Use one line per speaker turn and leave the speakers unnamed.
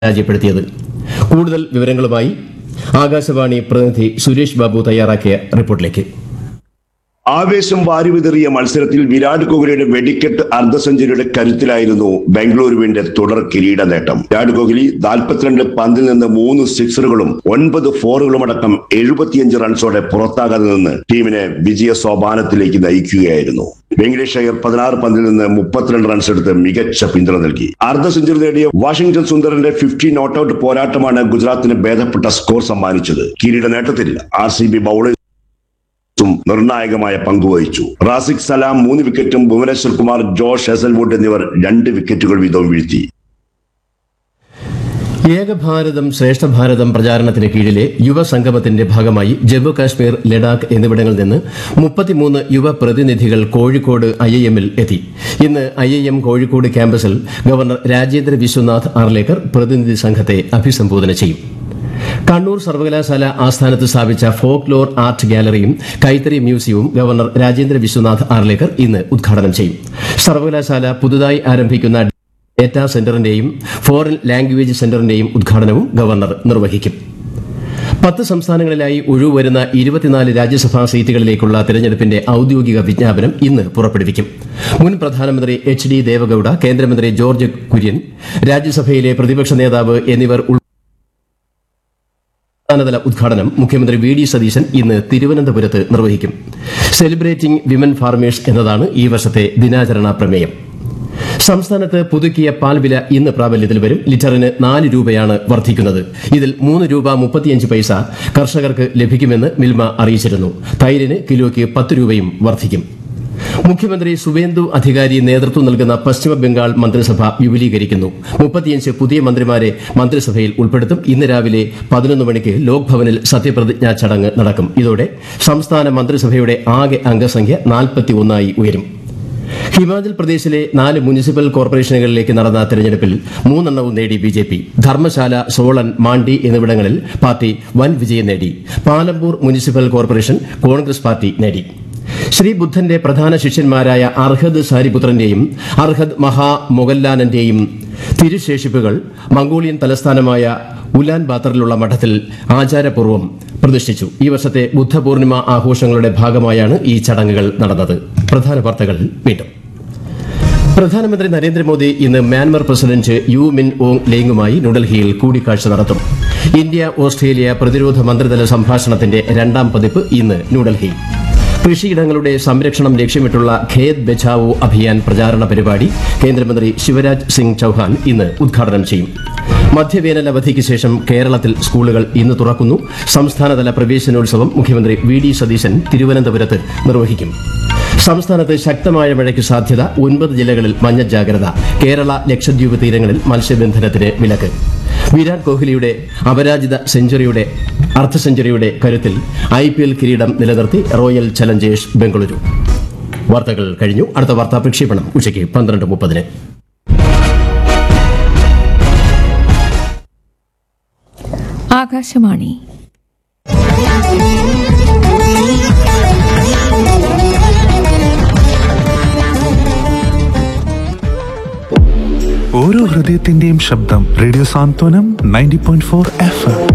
പരാജയപ്പെടുത്തിയത് കൂടുതൽ വിവരങ്ങളുമായി ആകാശവാണി പ്രതിനിധി സുരേഷ് ബാബു തയ്യാറാക്കിയ റിപ്പോർട്ടിലേക്ക്
ആവേശം വാരിവിതറിയ മത്സരത്തിൽ വിരാട് കോഹ്ലിയുടെ വെടിക്കെട്ട് അർദ്ധ സെഞ്ചുറിയുടെ കരുത്തിലായിരുന്നു ബംഗളൂരുവിന്റെ തുടർ കിരീട നേട്ടം വിരാട് കോഹ്ലി നാൽപ്പത്തിരണ്ട് പന്തിൽ നിന്ന് മൂന്ന് സിക്സറുകളും ഒൻപത് ഫോറുകളും അടക്കം എഴുപത്തിയഞ്ച് റൺസോടെ പുറത്താകാതെ നിന്ന് ടീമിനെ വിജയ സോപാനത്തിലേക്ക് നയിക്കുകയായിരുന്നു വെങ്കടേഷ് അയ്യർ പതിനാറ് പന്തിൽ നിന്ന് മുപ്പത്തിരണ്ട് റൺസ് എടുത്ത് മികച്ച പിന്തുണ നൽകി അർദ്ധ സെഞ്ചുറി നേടിയ വാഷിംഗ്ടൺ സുന്ദറിന്റെ ഫിഫ്റ്റി നോട്ടൌട്ട് പോരാട്ടമാണ് ഗുജറാത്തിന് ഭേദപ്പെട്ട സ്കോർ സമ്മാനിച്ചത് കിരീട നേട്ടത്തിൽ ആർ സി ബി ബൌളേഴ്സ് ഉം നിർണായകമായ പങ്കുവഹിച്ചു റാസിഖ് സലാം മൂന്ന് വിക്കറ്റും ഭുവനേശ്വർ കുമാർ ജോഷ് ഹെസൽവുഡ് എന്നിവർ രണ്ട് വിക്കറ്റുകൾ വീതവും വീഴ്ത്തി
ഏകഭാരതം ശ്രേഷ്ഠ ഭാരതം പ്രചാരണത്തിന് കീഴിലെ യുവസംഗമത്തിന്റെ ഭാഗമായി ജമ്മു കാശ്മീർ ലഡാക്ക് എന്നിവിടങ്ങളിൽ നിന്ന് മുപ്പത്തിമൂന്ന് യുവ പ്രതിനിധികൾ കോഴിക്കോട് ഐ ഐ എമ്മിൽ എത്തി ഇന്ന് ഐ ഐ എം കോഴിക്കോട് ക്യാമ്പസിൽ ഗവർണർ രാജേന്ദ്ര വിശ്വനാഥ് ആർലേക്കർ പ്രതിനിധി സംഘത്തെ അഭിസംബോധന ചെയ്യും കണ്ണൂർ സർവകലാശാല ആസ്ഥാനത്ത് സ്ഥാപിച്ച ഫോക്ക് ലോർ ആർട്ട് ഗാലറിയും കൈത്തറി മ്യൂസിയവും ഗവർണർ രാജേന്ദ്ര വിശ്വനാഥ് ആർലേക്കർ ഇന്ന് ഉദ്ഘാടനം ചെയ്യും സർവകലാശാല പുതുതായി ആരംഭിക്കുന്ന ഡേറ്റാ സെന്ററിന്റെയും ഫോറിൻ ലാംഗ്വേജ് സെന്ററിന്റെയും ഉദ്ഘാടനവും ഗവർണർ നിർവഹിക്കും പത്ത് സംസ്ഥാനങ്ങളിലായി ഒഴിവ് വരുന്ന ഇരുപത്തിനാല് രാജ്യസഭാ സീറ്റുകളിലേക്കുള്ള തെരഞ്ഞെടുപ്പിന്റെ ഔദ്യോഗിക വിജ്ഞാപനം ഇന്ന് പുറപ്പെടുവിക്കും മുൻ പ്രധാനമന്ത്രി എച്ച് ഡി ദേവഗൌഡ കേന്ദ്രമന്ത്രി ജോർജ് കുര്യൻ രാജ്യസഭയിലെ പ്രതിപക്ഷ നേതാവ് എന്നിവർ ഉൾ സംസ്ഥാനതല ഉദ്ഘാടനം മുഖ്യമന്ത്രി വി ഡി സതീശൻ ഇന്ന് തിരുവനന്തപുരത്ത് നിർവഹിക്കും സെലിബ്രേറ്റിംഗ് വിമൻ ഫാർമേഴ്സ് എന്നതാണ് ഈ വർഷത്തെ ദിനാചരണ പ്രമേയം സംസ്ഥാനത്ത് പുതുക്കിയ പാൽ വില ഇന്ന് പ്രാബല്യത്തിൽ വരും ലിറ്ററിന് നാല് രൂപയാണ് വർദ്ധിക്കുന്നത് ഇതിൽ മൂന്ന് രൂപ മുപ്പത്തിയഞ്ച് പൈസ കർഷകർക്ക് ലഭിക്കുമെന്ന് മിൽമ അറിയിച്ചിരുന്നു തൈരിന് കിലോയ്ക്ക് പത്ത് രൂപയും വർദ്ധിക്കും മുഖ്യമന്ത്രി സുവേന്ദു അധികാരി നേതൃത്വം നൽകുന്ന പശ്ചിമ ബംഗാൾ മന്ത്രിസഭ വിപുലീകരിക്കുന്നു മുപ്പത്തിയഞ്ച് പുതിയ മന്ത്രിമാരെ മന്ത്രിസഭയിൽ ഉൾപ്പെടുത്തും ഇന്ന് രാവിലെ പതിനൊന്ന് മണിക്ക് ലോക്ഭവനിൽ സത്യപ്രതിജ്ഞാ ചടങ്ങ് നടക്കും ഇതോടെ സംസ്ഥാന മന്ത്രിസഭയുടെ ആകെ അംഗസംഖ്യ നാൽപ്പത്തി ഒന്നായി ഉയരും ഹിമാചൽ പ്രദേശിലെ നാല് മുനിസിപ്പൽ കോർപ്പറേഷനുകളിലേക്ക് നടന്ന തെരഞ്ഞെടുപ്പിൽ മൂന്നെണ്ണവും നേടി B J P Dharamshala Solan Mandi എന്നിവിടങ്ങളിൽ പാർട്ടി വൻ വിജയം നേടി Palampur municipal corporation Congress party നേടി ശ്രീബുദ്ധന്റെ പ്രധാന ശിഷ്യന്മാരായ അർഹദ് സാരിപുത്രന്റെയും അർഹദ് മഹാ മൊഗല്ലാനന്റെയും തിരുശേഷിപ്പുകൾ മംഗോളിയൻ തലസ്ഥാനമായ ഉലാൻ ബാത്തറിലുള്ള മഠത്തിൽ ആചാരപൂർവ്വം പ്രതിഷ്ഠിച്ചു ഈ വർഷത്തെ ബുദ്ധപൂർണിമ ആഘോഷങ്ങളുടെ ഭാഗമായാണ് ഈ ചടങ്ങുകൾ നടന്നത് പ്രധാന വാർത്തകൾ വീണ്ടും പ്രധാനമന്ത്രി നരേന്ദ്രമോദി ഇന്ന് Myanmar president U Min Aung ലേങ്ങുമായി ന്യൂഡൽഹിയിൽ കൂടിക്കാഴ്ച നടത്തും ഇന്ത്യ ഓസ്ട്രേലിയ പ്രതിരോധ മന്ത്രിതല സംഭാഷണത്തിന്റെ രണ്ടാം പതിപ്പ് ഇന്ന് ന്യൂഡൽഹിയിൽ കൃഷിയിടങ്ങളുടെ സംരക്ഷണം ലക്ഷ്യമിട്ടുള്ള ഖേത് ബച്ചാവോ അഭിയാൻ പ്രചാരണ പരിപാടി കേന്ദ്രമന്ത്രി ശിവരാജ് സിംഗ് ചൌഹാൻ ഇന്ന് ഉദ്ഘാടനം ചെയ്യും മധ്യവേനൽ അവധിക്ക് ശേഷം കേരളത്തിൽ സ്കൂളുകൾ ഇന്ന് തുറക്കുന്നു സംസ്ഥാനതല പ്രവേശനോത്സവം മുഖ്യമന്ത്രി വി ഡി സതീശൻ തിരുവനന്തപുരത്ത് നിർവഹിക്കും സംസ്ഥാനത്ത് ശക്തമായ മഴയ്ക്ക് സാധ്യത ഒൻപത് ജില്ലകളിൽ മഞ്ഞ ജാഗ്രത കേരള ലക്ഷദ്വീപ് തീരങ്ങളിൽ മത്സ്യബന്ധനത്തിന് വിലക്ക് വിരാട് കോഹ്ലിയുടെ അപരാജിത സെഞ്ചുറിയുടെ അർദ്ധ സെഞ്ചുറിയുടെ കരുത്തിൽ ഐ പി എൽ കിരീടം നിലനിർത്തി റോയൽ ചലഞ്ചേഴ്സ് ബംഗളൂരു വാർത്തകൾ കഴിഞ്ഞു അടുത്ത വാർത്താ പ്രക്ഷേപണം ഉച്ചയ്ക്ക് പന്ത്രണ്ട് മുപ്പതിന്
ആകാശവാണി
ഓരോ ഹൃദയത്തിന്റെയും ശബ്ദം radio Santhwanam ninety point four F M